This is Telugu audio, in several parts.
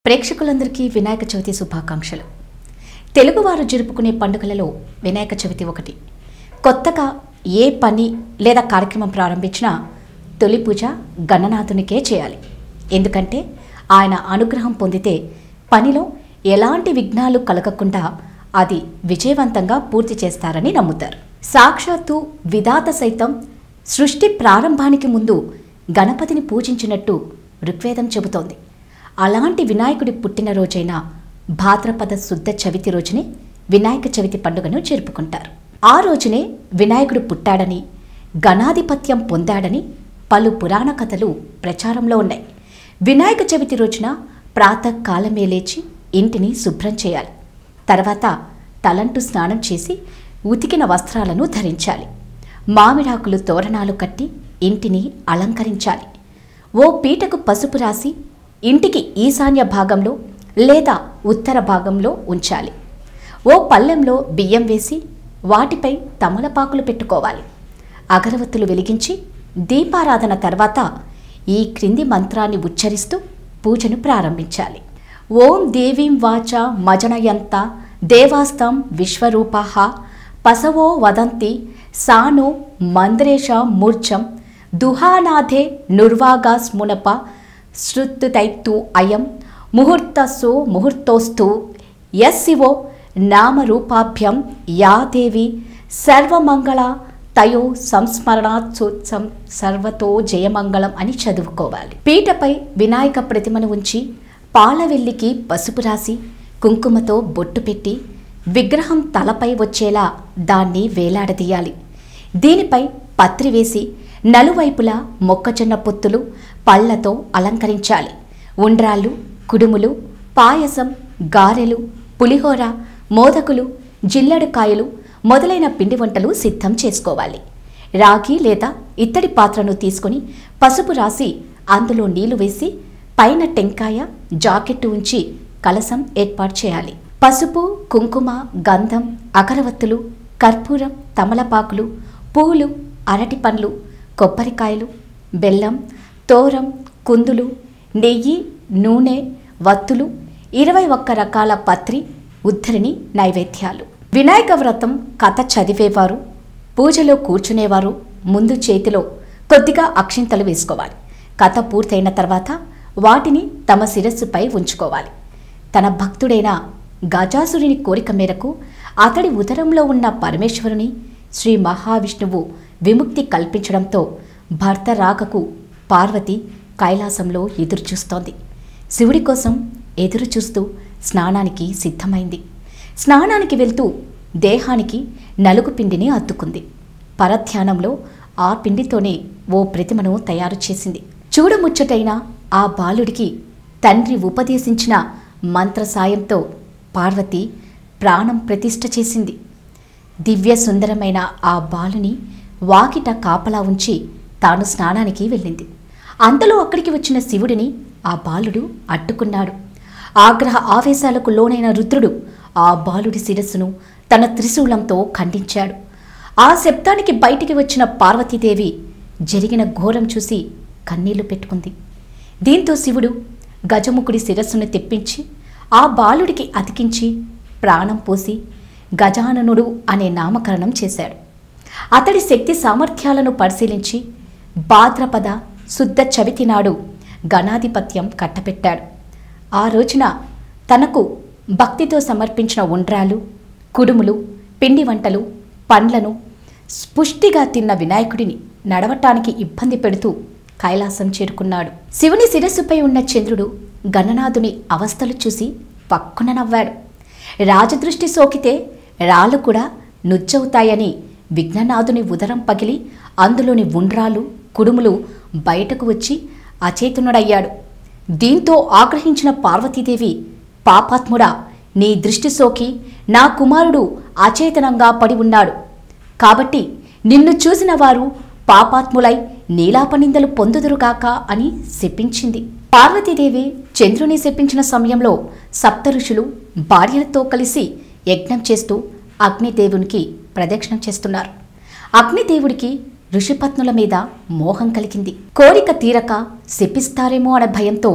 ప్రేక్షకులందరికీ వినాయక చవితి శుభాకాంక్షలు తెలుగువారు జరుపుకునే పండుగలలో వినాయక చవితి ఒకటి కొత్తగా ఏ పని లేదా కార్యక్రమం ప్రారంభించినా తొలి పూజ గణనాథునికే చేయాలి ఎందుకంటే ఆయన అనుగ్రహం పొందితే పనిలో ఎలాంటి విఘ్నాలు కలగకుండా అది విజయవంతంగా పూర్తి చేస్తారని నమ్ముతారు సాక్షాత్తు విధాత సైతం సృష్టి ప్రారంభానికి ముందు గణపతిని పూజించినట్టు ఋగ్వేదం చెబుతోంది అలాంటి వినాయకుడి పుట్టినరోజైన భాద్రపద శుద్ధ చవితి రోజునే వినాయక చవితి పండుగను జరుపుకుంటారు ఆ రోజునే వినాయకుడు పుట్టాడని గణాధిపత్యం పొందాడని పలు పురాణ కథలు ప్రచారంలో ఉన్నాయి వినాయక చవితి రోజున ప్రాతకాలమే లేచి ఇంటిని శుభ్రం చేయాలి తర్వాత తలంటు స్నానం చేసి ఉతికిన వస్త్రాలను ధరించాలి మామిడాకులు తోరణాలు కట్టి ఇంటిని అలంకరించాలి ఓ పీటకు పసుపు రాసి ఇంటికి ఈశాన్య భాగంలో లేదా ఉత్తర భాగంలో ఉంచాలి ఓ పళ్ళెంలో బియ్యం వేసి వాటిపై తమలపాకులు పెట్టుకోవాలి అగరవత్తులు వెలిగించి దీపారాధన తర్వాత ఈ క్రింది మంత్రాన్ని ఉచ్చరిస్తూ పూజను ప్రారంభించాలి ఓం దేవీం వాచ మజనయంత దేవాస్తం విశ్వరూపః పసవో వదంతి సాను మంద్రేష మూర్ఛం దుహానాథే నుర్వాగా స్మునప శృత్తుతైత్తు అయం ముహూర్తస్సు ముహూర్తోస్తు యస్సివో నామరూపాభ్యం యా దేవి సర్వమంగళ తయో సంస్మరణాత్సోత్సం సర్వతో జయమంగళం అని చదువుకోవాలి పీటపై వినాయక ప్రతిమను ఉంచి పాలవెల్లికి పసుపు రాసి కుంకుమతో బొట్టు పెట్టి విగ్రహం తలపై వచ్చేలా దాన్ని వేలాడదీయాలి దీనిపై పత్రి వేసి నలువైపులా మొక్కజొన్న పొత్తులు పళ్లతో అలంకరించాలి ఉండ్రాళ్ళు కుడుములు పాయసం గారెలు పులిహోర మోదకులు జిల్లెడకాయలు మొదలైన పిండి వంటలు సిద్ధం చేసుకోవాలి రాగి లేదా ఇత్తడి పాత్రను తీసుకొని పసుపు రాసి అందులో నీళ్లు వేసి పైన టెంకాయ జాకెట్టు ఉంచి కలసం ఏర్పాటు చేయాలి పసుపు కుంకుమ గంధం అగరవత్తులు కర్పూరం తమలపాకులు పువ్వులు అరటి పండ్లు కొబ్బరికాయలు బెల్లం తోరం కుందులు నెయ్యి నూనె వత్తులు ఇరవై ఒక్క రకాల పత్రి ఉద్ధరిని నైవేద్యాలు వినాయక వ్రతం కథ చదివేవారు పూజలో కూర్చునేవారు ముందు చేతిలో కొద్దిగా అక్షింతలు వేసుకోవాలి కథ పూర్తయిన తర్వాత వాటిని తమ శిరస్సుపై ఉంచుకోవాలి తన భక్తుడైన గజాసురుని కోరిక మేరకు అతడి ఉదరంలో ఉన్న పరమేశ్వరుని శ్రీ మహావిష్ణువు విముక్తి కల్పించడంతో భర్త రాకకు పార్వతి కైలాసంలో ఎదురుచూస్తోంది శివుడి కోసం ఎదురు చూస్తూ స్నానానికి సిద్ధమైంది స్నానానికి వెళ్తూ దేహానికి నలుగు పిండిని అద్దుకుంది పరధ్యానంలో ఆ పిండితోనే ఓ ప్రతిమను తయారు చేసింది చూడముచ్చటైన ఆ బాలుడికి తండ్రి ఉపదేశించిన మంత్ర సాయంతో పార్వతి ప్రాణం ప్రతిష్ఠ చేసింది దివ్య సుందరమైన ఆ బాలుని వాకిట కాపలా ఉంచి తాను స్నానానికి వెళ్ళింది అంతలో అక్కడికి వచ్చిన శివుడిని ఆ బాలుడు అడ్డుకున్నాడు ఆగ్రహ ఆవేశాలకు లోనైన రుద్రుడు ఆ బాలుడి శిరస్సును తన త్రిశూలంతో ఖండించాడు ఆ శబ్దానికి బయటికి వచ్చిన పార్వతీదేవి జరిగిన ఘోరం చూసి కన్నీళ్లు పెట్టుకుంది దీంతో శివుడు గజముఖుడి శిరస్సును తెప్పించి ఆ బాలుడికి అతికించి ప్రాణం పోసి గజాననుడు అనే నామకరణం చేశాడు అతడి శక్తి సామర్థ్యాలను పరిశీలించి భాద్రపద శుద్ధ చవితి నాడు గణాధిపత్యం కట్టపెట్టాడు ఆ రోజున తనకు భక్తితో సమర్పించిన ఉండ్రాలు కుడుములు పిండి వంటలు పండ్లను పుష్టిగా తిన్న వినాయకుడిని నడవటానికి ఇబ్బంది పెడుతూ కైలాసం చేరుకున్నాడు శివుని శిరస్సుపై ఉన్న చంద్రుడు గణనాథుని అవస్థలు చూసి పక్కున నవ్వాడు రాజదృష్టి సోకితే రాళ్ళు కూడా నుచ్చవుతాయని విఘ్ననాథుని ఉదరం పగిలి అందులోని ఉండ్రాలు కుడుములు బయటకు వచ్చి అచేతనుడయ్యాడు దీంతో ఆగ్రహించిన పార్వతీదేవి పాపాత్ముడా నీ దృష్టి సోకి నా కుమారుడు అచేతనంగా పడి ఉన్నాడు కాబట్టి నిన్ను చూసిన వారు పాపాత్ములై నీలాపనిందలు పొందుదురుగాక అని శపించింది పార్వతీదేవి చంద్రుని శపించిన సమయంలో సప్త ఋషులు భార్యలతో కలిసి యజ్ఞం చేస్తూ అగ్నిదేవునికి ప్రదక్షిణం చేస్తున్నారు అగ్నిదేవుడికి ఋషిపత్నుల మీద మోహం కలిగింది కోరిక తీరక శపిస్తారేమో అనే భయంతో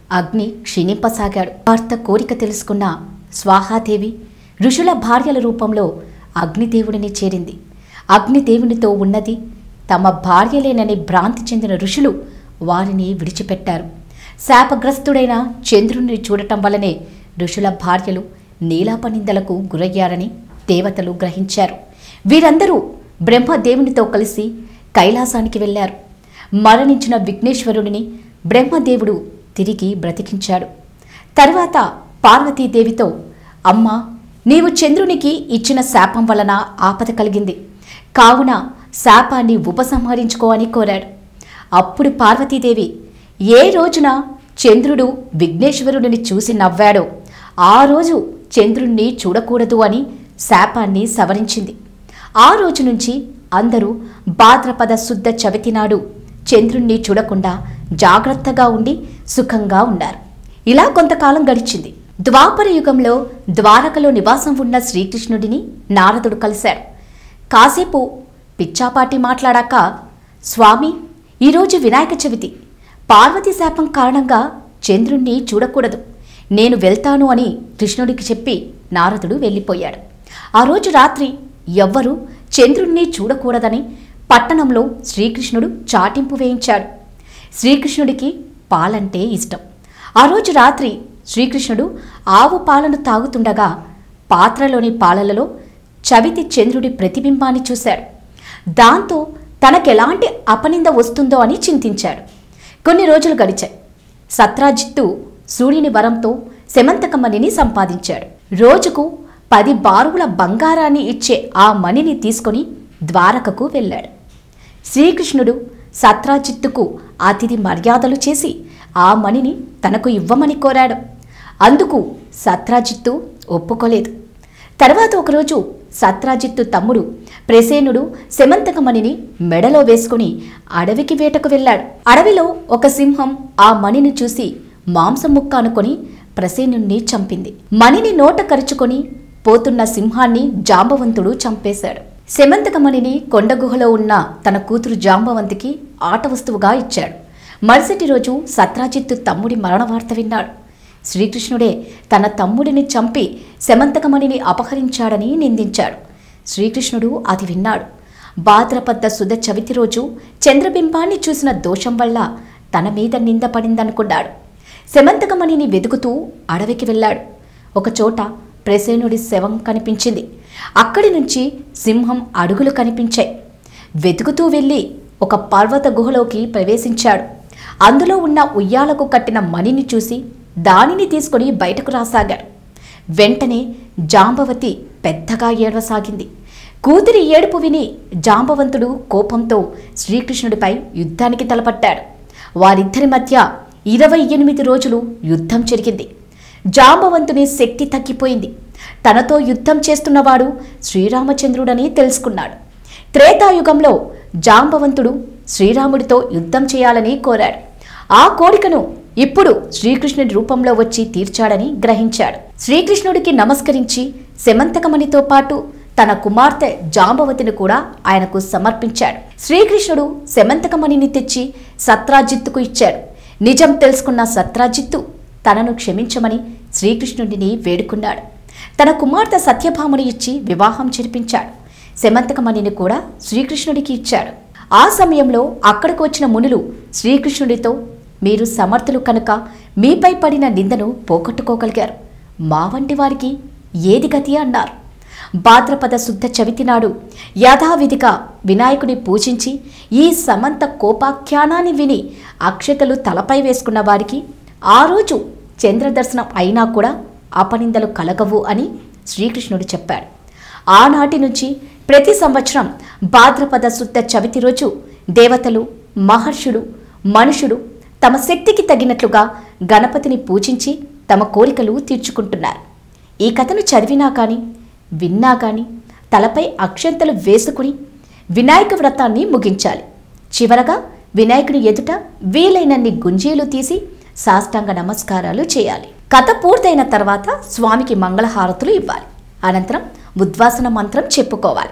అగ్ని క్షీణింపసాగాడు భర్త కోరిక తెలుసుకున్న స్వాహాదేవి ఋషుల భార్యల రూపంలో అగ్నిదేవుడిని చేరింది అగ్నిదేవునితో ఉన్నది తమ భార్యలేనని భ్రాంతి చెందిన ఋషులు వారిని విడిచిపెట్టారు శాపగ్రస్తుడైన చంద్రుణ్ణి చూడటం వల్లనే ఋషుల భార్యలు నీలాపనిందలకు గురయ్యారని దేవతలు గ్రహించారు వీరందరూ బ్రహ్మదేవునితో కలిసి కైలాసానికి వెళ్ళారు మరణించిన విఘ్నేశ్వరుడిని బ్రహ్మదేవుడు తిరిగి బ్రతికించాడు తర్వాత పార్వతీదేవితో అమ్మా నీవు చంద్రునికి ఇచ్చిన శాపం వలన ఆపద కలిగింది కావున శాపాన్ని ఉపసంహరించుకో అని కోరాడు అప్పుడు పార్వతీదేవి ఏ రోజున చంద్రుడు విఘ్నేశ్వరుడిని చూసి నవ్వాడో ఆ రోజు చంద్రుణ్ణి చూడకూడదు అని శాపాన్ని సవరించింది ఆ రోజు నుంచి అందరూ భాద్రపద శుద్ధ చవితి నాడు చంద్రుణ్ణి చూడకుండా జాగ్రత్తగా ఉండి సుఖంగా ఉన్నారు ఇలా కొంతకాలం గడిచింది ద్వాపర యుగంలో ద్వారకలో నివాసం ఉన్న శ్రీకృష్ణుడిని నారదుడు కలిశాడు కాసేపు పిచ్చాపాటి మాట్లాడాక స్వామి ఈరోజు వినాయక చవితి పార్వతీ శాపం కారణంగా చంద్రుణ్ణి చూడకూడదు నేను వెళ్తాను అని కృష్ణుడికి చెప్పి నారదుడు వెళ్ళిపోయాడు ఆ రోజు రాత్రి ఎవ్వరూ చంద్రుణ్ణి చూడకూడదని పట్టణంలో శ్రీకృష్ణుడు చాటింపు వేయించాడు శ్రీకృష్ణుడికి పాలంటే ఇష్టం ఆ రోజు రాత్రి శ్రీకృష్ణుడు ఆవు పాలను తాగుతుండగా పాత్రలోని పాలలలో చవితి చంద్రుడి ప్రతిబింబాన్ని చూశాడు దాంతో తనకెలాంటి అపనింద వస్తుందో అని చింతించాడు కొన్ని రోజులు గడిచాయి సత్రాజిత్తు సూర్యుని వరంతో శమంతకమణిని సంపాదించాడు రోజుకు పది బారువుల బంగారాన్ని ఇచ్చే ఆ మణిని తీసుకొని ద్వారకకు వెళ్ళాడు శ్రీకృష్ణుడు సత్రాజిత్తుకు అతిథి మర్యాదలు చేసి ఆ మణిని తనకు ఇవ్వమని కోరాడు అందుకు సత్రాజిత్తు ఒప్పుకోలేదు తర్వాత ఒకరోజు సత్రాజిత్తు తమ్ముడు ప్రసేనుడు శమంతకమణిని మెడలో వేసుకుని అడవికి వేటకు వెళ్ళాడు అడవిలో ఒక సింహం ఆ మణిని చూసి మాంసం ముక్క అనుకొని ప్రసేనుణ్ణి చంపింది మణిని నోట కరుచుకొని పోతున్న సింహాన్ని జాంబవంతుడు చంపేశాడు శమంతకమణిని కొండగుహలో ఉన్న తన కూతురు జాంబవంతికి ఆట వస్తువుగా ఇచ్చాడు మరుసటి రోజు సత్రాజిత్తు తమ్ముడి మరణ వార్త విన్నాడు శ్రీకృష్ణుడే తన తమ్ముడిని చంపి శమంతకమణిని అపహరించాడని నిందించాడు శ్రీకృష్ణుడు అది విన్నాడు భాద్రపద్ద సుధ చవితి రోజు చంద్రబింబాన్ని చూసిన దోషం వల్ల తన మీద నింద పడిందనుకున్నాడు శమంతకమణిని వెతుకుతూ అడవికి వెళ్ళాడు ఒకచోట ప్రసేనుడి శవం కనిపించింది అక్కడి నుంచి సింహం అడుగులు కనిపించాయి వెతుకుతూ వెళ్ళి ఒక పర్వత గుహలోకి ప్రవేశించాడు అందులో ఉన్న ఉయ్యాలకు కట్టిన మణిని చూసి దానిని తీసుకొని బయటకు రాసాగాడు వెంటనే జాంబవతి పెద్దగా ఏడవసాగింది కూతురి ఏడుపు విని జాంబవంతుడు కోపంతో శ్రీకృష్ణుడిపై యుద్ధానికి తలపట్టాడు వారిద్దరి మధ్య ఇరవై ఎనిమిది రోజులు యుద్ధం జరిగింది జాంబవంతుని శక్తి తగ్గిపోయింది తనతో యుద్ధం చేస్తున్నవాడు శ్రీరామచంద్రుడని తెలుసుకున్నాడు త్రేతాయుగంలో జాంబవంతుడు శ్రీరాముడితో యుద్ధం చేయాలని కోరాడు ఆ కోరికను ఇప్పుడు శ్రీకృష్ణుడి రూపంలో వచ్చి తీర్చాడని గ్రహించాడు శ్రీకృష్ణుడికి నమస్కరించి శమంతకమణితో పాటు తన కుమార్తె జాంబవతిని కూడా ఆయనకు సమర్పించాడు శ్రీకృష్ణుడు శమంతకమణిని తెచ్చి సత్రాజిత్తుకు ఇచ్చాడు నిజం తెలుసుకున్న సత్రాజిత్తు తనను క్షమించమని శ్రీకృష్ణుడిని వేడుకున్నాడు తన కుమార్తె సత్యభామను ఇచ్చి వివాహం జరిపించాడు శమంతకమణిని కూడా శ్రీకృష్ణుడికి ఇచ్చాడు ఆ సమయంలో అక్కడికి వచ్చిన మునులు శ్రీకృష్ణుడితో మీరు సమర్థులు కనుక మీపై పడిన నిందను పోగొట్టుకోగలిగారు మా వంటి వారికి ఏది గతి అన్నారు భాద్రపద శుద్ధ చవితి నాడు యథావిధిగా వినాయకుని పూజించి ఈ సమంత కోపాఖ్యానాన్ని విని అక్షతలు తలపై వేసుకున్న వారికి ఆ రోజు చంద్రదర్శనం అయినా కూడా అపనిందలు కలగవు అని శ్రీకృష్ణుడు చెప్పాడు ఆనాటి నుంచి ప్రతి సంవత్సరం భాద్రపద శుద్ధ చవితి రోజు దేవతలు మహర్షులు మనుషులు తమ శక్తికి తగినట్లుగా గణపతిని పూజించి తమ కోరికలు తీర్చుకుంటున్నారు ఈ కథను చదివినా కానీ విన్నా కానీ తలపై అక్షంతలు వేసుకుని వినాయక వ్రతాన్ని ముగించాలి చివరగా వినాయకుని ఎదుట వీలైనన్ని గుంజీలు తీసి సాష్టాంగ నమస్కారాలు చేయాలి కథ పూర్తయిన తర్వాత స్వామికి మంగళహారతులు ఇవ్వాలి అనంతరం ఉద్వాసన మంత్రం చెప్పుకోవాలి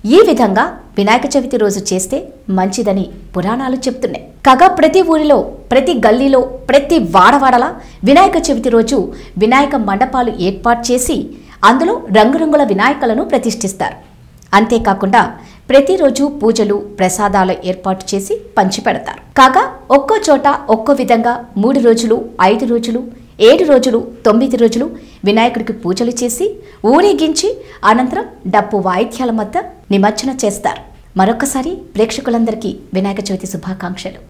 ఈ విధంగా వినాయక చవితి రోజు చేస్తే మంచిదని పురాణాలు చెప్తున్నాయి కాగా ప్రతి ఊరిలో ప్రతి గల్లీలో ప్రతి వాడవాడలా వినాయక చవితి రోజు వినాయక మండపాలు ఏర్పాటు చేసి అందులో రంగురంగుల వినాయకులను ప్రతిష్ఠిస్తారు అంతేకాకుండా ప్రతిరోజు పూజలు ప్రసాదాలు ఏర్పాటు చేసి పంచిపెడతారు కాగా ఒక్కో చోట ఒక్కో విధంగా మూడు రోజులు ఐదు రోజులు ఏడు రోజులు తొమ్మిది రోజులు వినాయకుడికి పూజలు చేసి ఊరేగించి అనంతరం డప్పు వాయిద్యాల మధ్య నిమజ్జన చేస్తారు మరొకసారి ప్రేక్షకులందరికీ వినాయక చవితి శుభాకాంక్షలు